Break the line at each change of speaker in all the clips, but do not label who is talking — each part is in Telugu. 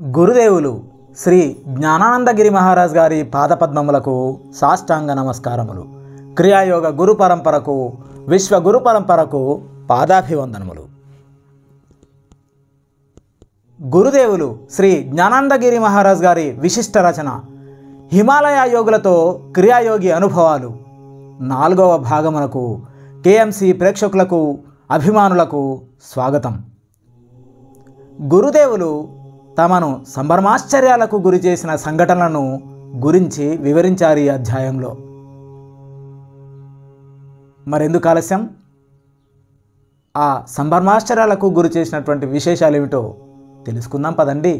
గురుదేవులు శ్రీ జ్ఞానానందగిరి మహారాజ్ గారి పాదపద్మములకు సాష్టాంగ నమస్కారములు క్రియాయోగ గురు పరంపరకు విశ్వ గురు పరంపరకు పాదాభివందనములు గురుదేవులు శ్రీ జ్ఞానానందగిరి మహారాజ్ గారి విశిష్ట రచన హిమాలయ యోగులతో క్రియాయోగి అనుభవాలు నాలుగవ భాగమునకు కేఎంసి ప్రేక్షకులకు అభిమానులకు స్వాగతం గురుదేవులు తమను సంభ్రమాశ్చర్యాలకు గురి చేసిన సంఘటనలను గురించి వివరించారు ఈ అధ్యాయంలో మరెందుకు ఆలస్యం ఆ సంభ్రమాశ్చర్యాలకు గురి చేసినటువంటి విశేషాలు ఏమిటో తెలుసుకుందాం పదండి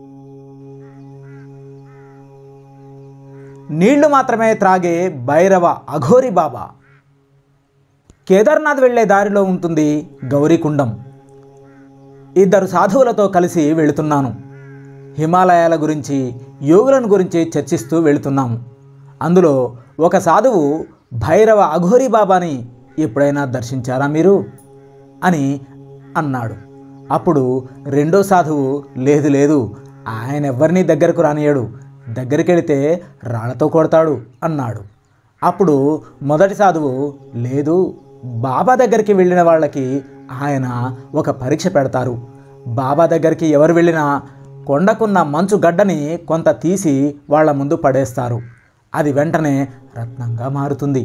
నీళ్లు మాత్రమే త్రాగే భైరవ అఘోరి బాబా కేదార్నాథ్ వెళ్ళే దారిలో ఉంటుంది గౌరీకుండం ఇద్దరు సాధువులతో కలిసి వెళుతున్నాను హిమాలయాల గురించి యోగులను గురించి చర్చిస్తూ వెళుతున్నాము అందులో ఒక సాధువు భైరవ అఘోరి బాబాని ఎప్పుడైనా దర్శించారా మీరు అని అన్నాడు అప్పుడు రెండో సాధువు లేదు లేదు ఆయన ఎవరిని దగ్గరకు రానియడు దగ్గరికి వెళితే రాళ్లతో కొడతాడు అన్నాడు అప్పుడు మొదటి సాధువు లేదు బాబా దగ్గరికి వెళ్ళిన వాళ్ళకి ఆయన ఒక పరీక్ష పెడతారు బాబా దగ్గరికి ఎవరు వెళ్ళినా కొండకున్న మంచు గడ్డని కొంత తీసి వాళ్ళ ముందు పడేస్తారు అది వెంటనే రత్నంగా మారుతుంది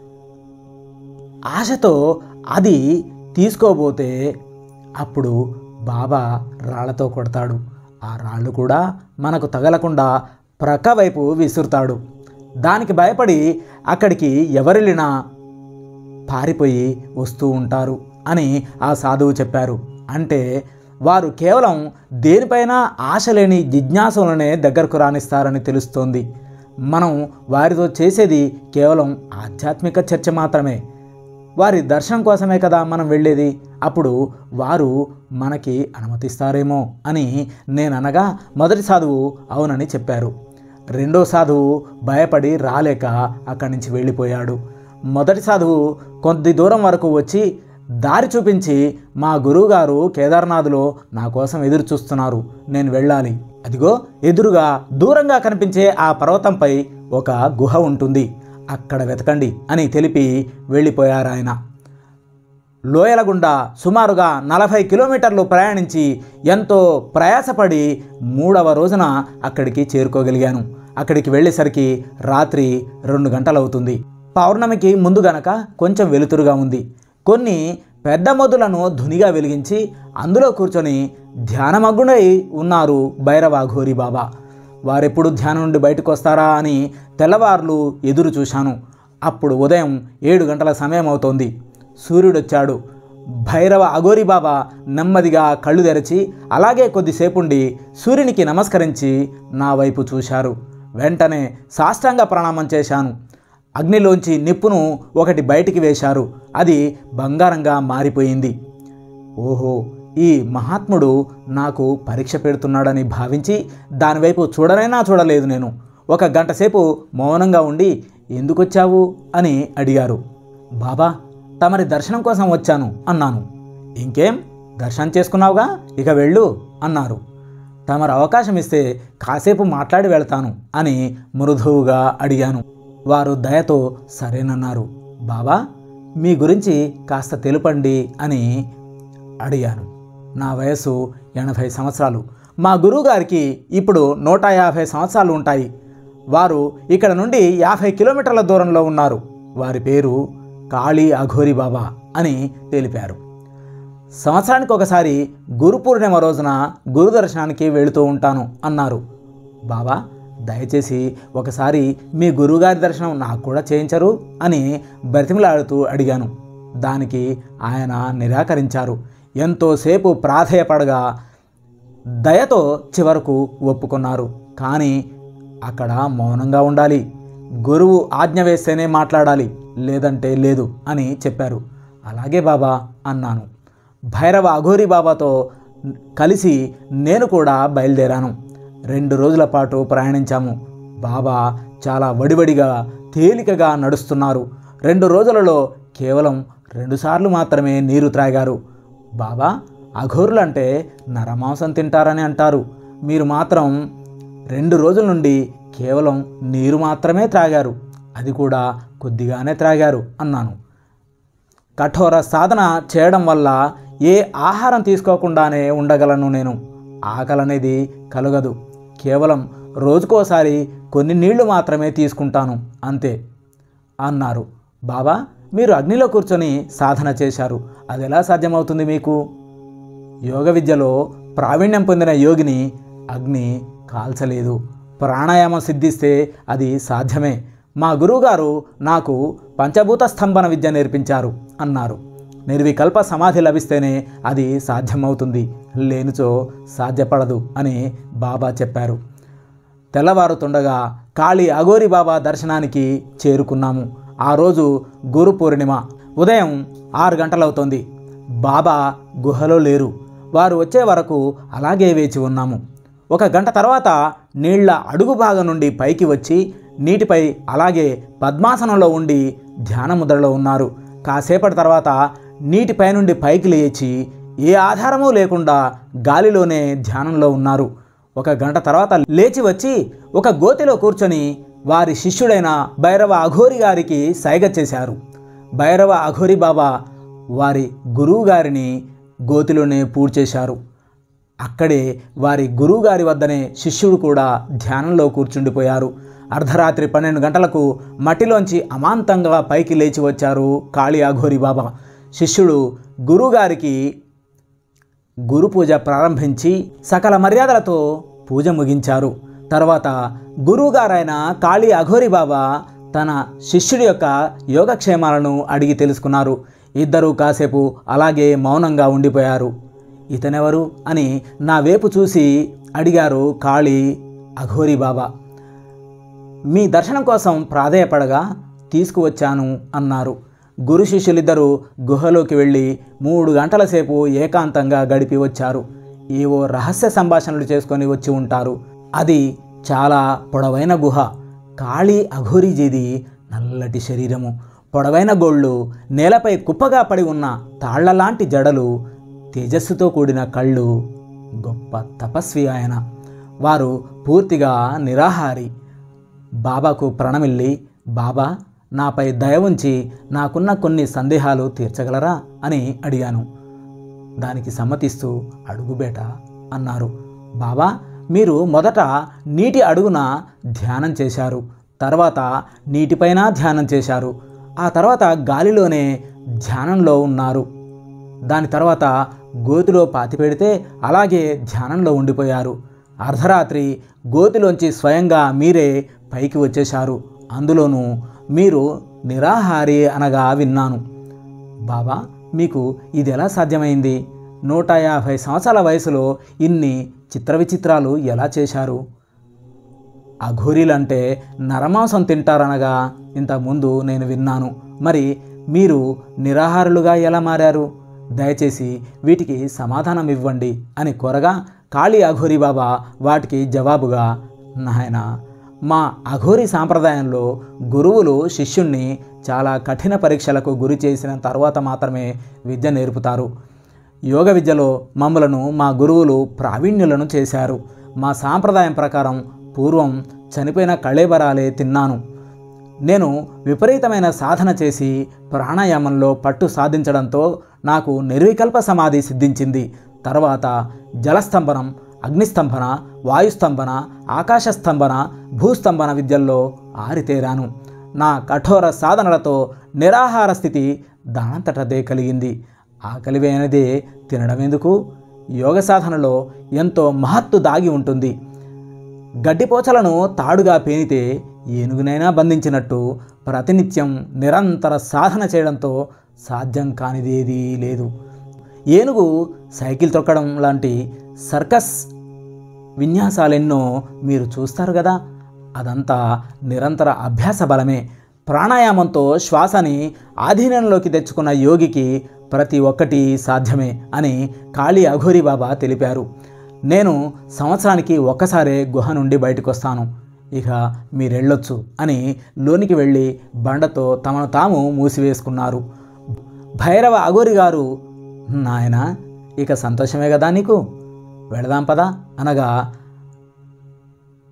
ఆశతో అది తీసుకోబోతే అప్పుడు బాబా రాళ్లతో కొడతాడు ఆ రాళ్ళు కూడా మనకు తగలకుండా ప్రక్క వైపు విసురుతాడు దానికి భయపడి అక్కడికి ఎవరెళ్ళినా పారిపోయి వస్తూ ఉంటారు అని ఆ సాధువు చెప్పారు అంటే వారు కేవలం దేనిపైన ఆశ లేని జిజ్ఞాసులనే దగ్గరకు రాణిస్తారని తెలుస్తోంది మనం వారితో చేసేది కేవలం ఆధ్యాత్మిక చర్చ మాత్రమే వారి దర్శనం కోసమే కదా మనం వెళ్ళేది అప్పుడు వారు మనకి అనుమతిస్తారేమో అని నేను అనగా మొదటి సాధువు అవునని చెప్పారు రెండో సాధువు భయపడి రాలేక అక్కడి నుంచి వెళ్ళిపోయాడు మొదటి సాధువు కొద్ది దూరం వరకు వచ్చి దారి చూపించి మా గురువుగారు కేదార్నాథ్లో నా కోసం ఎదురు చూస్తున్నారు నేను వెళ్ళాలి అదిగో ఎదురుగా దూరంగా కనిపించే ఆ పర్వతంపై ఒక గుహ ఉంటుంది అక్కడ వెతకండి అని తెలిపి వెళ్ళిపోయారు ఆయన లోయల గుండా సుమారుగా నలభై కిలోమీటర్లు ప్రయాణించి ఎంతో ప్రయాసపడి మూడవ రోజున అక్కడికి చేరుకోగలిగాను అక్కడికి వెళ్ళేసరికి రాత్రి రెండు గంటలవుతుంది పౌర్ణమికి ముందు గనక కొంచెం వెలుతురుగా ఉంది కొన్ని పెద్ద మొద్దులను ధునిగా వెలిగించి అందులో కూర్చొని ధ్యానమగ్గుడై ఉన్నారు భైరవ ఘోరి బాబా వారెప్పుడు ధ్యానం నుండి బయటకు వస్తారా అని తెల్లవార్లు ఎదురు చూశాను అప్పుడు ఉదయం ఏడు గంటల సమయం అవుతోంది సూర్యుడొచ్చాడు భైరవ అఘోరి బాబా నెమ్మదిగా కళ్ళు తెరచి అలాగే కొద్దిసేపుండి సూర్యునికి నమస్కరించి నా వైపు చూశారు వెంటనే సాష్టాంగ ప్రణామం చేశాను అగ్నిలోంచి నిప్పును ఒకటి బయటికి వేశారు అది బంగారంగా మారిపోయింది ఓహో ఈ మహాత్ముడు నాకు పరీక్ష పెడుతున్నాడని భావించి దానివైపు చూడనైనా చూడలేదు నేను ఒక గంట సేపు మౌనంగా ఉండి ఎందుకొచ్చావు అని అడిగారు బాబా తమరి దర్శనం కోసం వచ్చాను అన్నాను ఇంకేం దర్శనం చేసుకున్నావుగా ఇక వెళ్ళు అన్నారు తమరు అవకాశం ఇస్తే కాసేపు మాట్లాడి వెళ్తాను అని మృదువుగా అడిగాను వారు దయతో సరేనన్నారు బాబా మీ గురించి కాస్త తెలుపండి అని అడిగాను నా వయసు ఎనభై సంవత్సరాలు మా గురువుగారికి ఇప్పుడు నూట యాభై సంవత్సరాలు ఉంటాయి వారు ఇక్కడ నుండి యాభై కిలోమీటర్ల దూరంలో ఉన్నారు వారి పేరు కాళీ అఘోరి బాబా అని తెలిపారు సంవత్సరానికి ఒకసారి గురు పూర్ణిమ రోజున గురు దర్శనానికి వెళుతూ ఉంటాను అన్నారు బాబా దయచేసి ఒకసారి మీ గురువుగారి దర్శనం నాకు కూడా చేయించరు అని బ్రతిమలాడుతూ అడిగాను దానికి ఆయన నిరాకరించారు ఎంతోసేపు ప్రాధేయపడగా దయతో చివరకు ఒప్పుకున్నారు కానీ అక్కడ మౌనంగా ఉండాలి గురువు ఆజ్ఞ వేస్తేనే మాట్లాడాలి లేదంటే లేదు అని చెప్పారు అలాగే బాబా అన్నాను భైరవ అఘోరి బాబాతో కలిసి నేను కూడా బయలుదేరాను రెండు రోజుల పాటు ప్రయాణించాము బాబా చాలా వడివడిగా తేలికగా నడుస్తున్నారు రెండు రోజులలో కేవలం రెండుసార్లు మాత్రమే నీరు త్రాగారు బాబా అఘోరులంటే నరమాంసం తింటారని అంటారు మీరు మాత్రం రెండు రోజుల నుండి కేవలం నీరు మాత్రమే త్రాగారు అది కూడా కొద్దిగానే త్రాగారు అన్నాను కఠోర సాధన చేయడం వల్ల ఏ ఆహారం తీసుకోకుండానే ఉండగలను నేను ఆకలి అనేది కలగదు కేవలం రోజుకోసారి కొన్ని నీళ్లు మాత్రమే తీసుకుంటాను అంతే అన్నారు బాబా మీరు అగ్నిలో కూర్చొని సాధన చేశారు అది ఎలా సాధ్యమవుతుంది మీకు యోగ విద్యలో ప్రావీణ్యం పొందిన యోగిని అగ్ని కాల్చలేదు ప్రాణాయామం సిద్ధిస్తే అది సాధ్యమే మా గురువుగారు నాకు పంచభూత స్తంభన విద్య నేర్పించారు అన్నారు నిర్వికల్ప సమాధి లభిస్తేనే అది సాధ్యమవుతుంది లేనిచో సాధ్యపడదు అని బాబా చెప్పారు తెల్లవారుతుండగా కాళీ అఘోరి బాబా దర్శనానికి చేరుకున్నాము ఆ రోజు గురు పూర్ణిమ ఉదయం ఆరు గంటలవుతోంది బాబా గుహలో లేరు వారు వచ్చే వరకు అలాగే వేచి ఉన్నాము ఒక గంట తర్వాత నీళ్ల అడుగు భాగం నుండి పైకి వచ్చి నీటిపై అలాగే పద్మాసనంలో ఉండి ధ్యాన ముద్రలో ఉన్నారు కాసేపటి తర్వాత నీటిపై నుండి పైకి లేచి ఏ ఆధారమూ లేకుండా గాలిలోనే ధ్యానంలో ఉన్నారు ఒక గంట తర్వాత లేచి వచ్చి ఒక గోతిలో కూర్చొని వారి శిష్యుడైన భైరవ అఘోరి గారికి సైగ చేశారు భైరవ అఘోరి బాబా వారి గురువు గారిని గోతిలోనే పూడ్చేశారు అక్కడే వారి గురువుగారి వద్దనే శిష్యుడు కూడా ధ్యానంలో కూర్చుండిపోయారు అర్ధరాత్రి పన్నెండు గంటలకు మట్టిలోంచి అమాంతంగా పైకి లేచి వచ్చారు కాళీ అఘోరి బాబా శిష్యుడు గురువుగారికి గురు పూజ ప్రారంభించి సకల మర్యాదలతో పూజ ముగించారు తర్వాత గురువుగారైన కాళీ అఘోరి బాబా తన శిష్యుడి యొక్క యోగక్షేమాలను అడిగి తెలుసుకున్నారు ఇద్దరూ కాసేపు అలాగే మౌనంగా ఉండిపోయారు ఇతనెవరు అని నా వైపు చూసి అడిగారు కాళీ అఘోరి బాబా మీ దర్శనం కోసం ప్రాధేయపడగా తీసుకువచ్చాను అన్నారు గురు శిష్యులిద్దరూ గుహలోకి వెళ్ళి మూడు గంటల సేపు ఏకాంతంగా గడిపి వచ్చారు ఏవో రహస్య సంభాషణలు చేసుకొని వచ్చి ఉంటారు అది చాలా పొడవైన గుహ కాళీ అఘోరీజీది నల్లటి శరీరము పొడవైన గోళ్ళు నేలపై కుప్పగా పడి ఉన్న తాళ్లలాంటి జడలు తేజస్సుతో కూడిన కళ్ళు గొప్ప తపస్వి ఆయన వారు పూర్తిగా నిరాహారి బాబాకు ప్రణమిల్లి బాబా నాపై దయ ఉంచి నాకున్న కొన్ని సందేహాలు తీర్చగలరా అని అడిగాను దానికి సమ్మతిస్తూ అడుగుబేట అన్నారు బాబా మీరు మొదట నీటి అడుగున ధ్యానం చేశారు తర్వాత నీటిపైన ధ్యానం చేశారు ఆ తర్వాత గాలిలోనే ధ్యానంలో ఉన్నారు దాని తర్వాత గోతిలో పాతిపెడితే అలాగే ధ్యానంలో ఉండిపోయారు అర్ధరాత్రి గోతిలోంచి స్వయంగా మీరే పైకి వచ్చేశారు అందులోనూ మీరు నిరాహారి అనగా విన్నాను బాబా మీకు ఇది ఎలా సాధ్యమైంది నూట యాభై సంవత్సరాల వయసులో ఇన్ని చిత్ర విచిత్రాలు ఎలా చేశారు అఘోరీలంటే నరమాంసం తింటారనగా ఇంతకుముందు నేను విన్నాను మరి మీరు నిరాహారులుగా ఎలా మారారు దయచేసి వీటికి సమాధానం ఇవ్వండి అని కోరగా కాళీ అఘోరి బాబా వాటికి జవాబుగా నాయన మా అఘోరి సాంప్రదాయంలో గురువులు శిష్యుణ్ణి చాలా కఠిన పరీక్షలకు గురి చేసిన తర్వాత మాత్రమే విద్య నేర్పుతారు యోగ విద్యలో మమ్మలను మా గురువులు ప్రావీణ్యులను చేశారు మా సాంప్రదాయం ప్రకారం పూర్వం చనిపోయిన కళేబరాలే తిన్నాను నేను విపరీతమైన సాధన చేసి ప్రాణాయామంలో పట్టు సాధించడంతో నాకు నిర్వికల్ప సమాధి సిద్ధించింది తర్వాత జలస్తంభనం అగ్నిస్తంభన వాయుస్తంభన ఆకాశస్తంభన భూస్తంభన విద్యల్లో ఆరితేరాను నా కఠోర సాధనలతో నిరాహార స్థితి దానంతటదే కలిగింది ఆకలివైనదే తినడం ఎందుకు యోగ సాధనలో ఎంతో మహత్తు దాగి ఉంటుంది గడ్డిపోచలను తాడుగా పేనితే ఏనుగునైనా బంధించినట్టు ప్రతినిత్యం నిరంతర సాధన చేయడంతో సాధ్యం కానిదేదీ లేదు ఏనుగు సైకిల్ తొక్కడం లాంటి సర్కస్ విన్యాసాలెన్నో మీరు చూస్తారు కదా అదంతా నిరంతర అభ్యాస బలమే ప్రాణాయామంతో శ్వాసని ఆధీనంలోకి తెచ్చుకున్న యోగికి ప్రతి ఒక్కటి సాధ్యమే అని కాళీ అఘోరి బాబా తెలిపారు నేను సంవత్సరానికి ఒక్కసారే గుహ నుండి బయటకు వస్తాను ఇక మీరెళ్ళొచ్చు అని లోనికి వెళ్ళి బండతో తమను తాము మూసివేసుకున్నారు భైరవ అఘోరి గారు నాయన ఇక సంతోషమే కదా నీకు వెళదాం పదా అనగా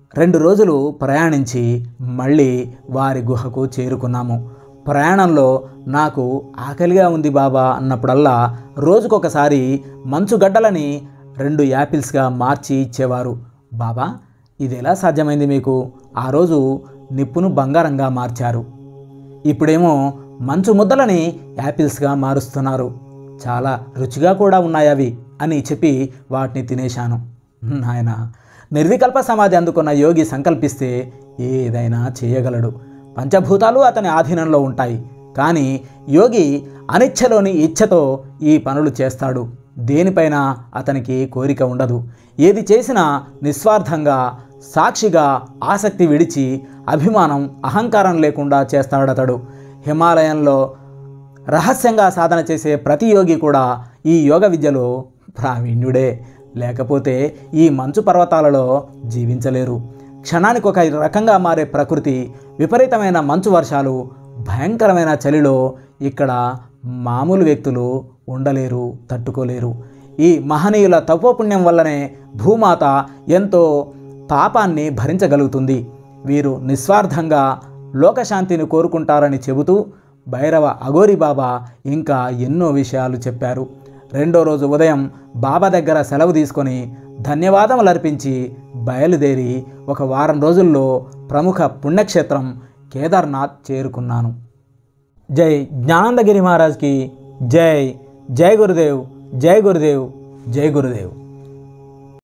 రెండు రోజులు ప్రయాణించి మళ్ళీ వారి గుహకు చేరుకున్నాము ప్రయాణంలో నాకు ఆకలిగా ఉంది బాబా అన్నప్పుడల్లా రోజుకొకసారి మంచుగడ్డలని రెండు యాపిల్స్గా మార్చి ఇచ్చేవారు బాబా ఇది ఎలా సాధ్యమైంది మీకు ఆ రోజు నిప్పును బంగారంగా మార్చారు ఇప్పుడేమో మంచు ముద్దలని యాపిల్స్గా మారుస్తున్నారు చాలా రుచిగా కూడా ఉన్నాయి అవి అని చెప్పి వాటిని తినేశాను నాయన నిర్వికల్ప సమాధి అందుకున్న యోగి సంకల్పిస్తే ఏదైనా చేయగలడు పంచభూతాలు అతని ఆధీనంలో ఉంటాయి కానీ యోగి అనిచ్ఛలోని ఇచ్ఛతో ఈ పనులు చేస్తాడు దేనిపైన అతనికి కోరిక ఉండదు ఏది చేసినా నిస్వార్థంగా సాక్షిగా ఆసక్తి విడిచి అభిమానం అహంకారం లేకుండా చేస్తాడతడు హిమాలయంలో రహస్యంగా సాధన చేసే ప్రతి యోగి కూడా ఈ యోగ విద్యలో ప్రావీణ్యుడే లేకపోతే ఈ మంచు పర్వతాలలో జీవించలేరు క్షణానికి ఒక రకంగా మారే ప్రకృతి విపరీతమైన మంచు వర్షాలు భయంకరమైన చలిలో ఇక్కడ మామూలు వ్యక్తులు ఉండలేరు తట్టుకోలేరు ఈ మహనీయుల తపోపుణ్యం వల్లనే భూమాత ఎంతో పాపాన్ని భరించగలుగుతుంది వీరు నిస్వార్థంగా లోకశాంతిని కోరుకుంటారని చెబుతూ భైరవ అఘోరి బాబా ఇంకా ఎన్నో విషయాలు చెప్పారు రెండో రోజు ఉదయం బాబా దగ్గర సెలవు తీసుకొని ధన్యవాదములు అర్పించి బయలుదేరి ఒక వారం రోజుల్లో ప్రముఖ పుణ్యక్షేత్రం కేదార్నాథ్ చేరుకున్నాను జై జ్ఞానందగిరి మహారాజ్కి జై జై గురుదేవ్ జై గురుదేవ్ జై గురుదేవ్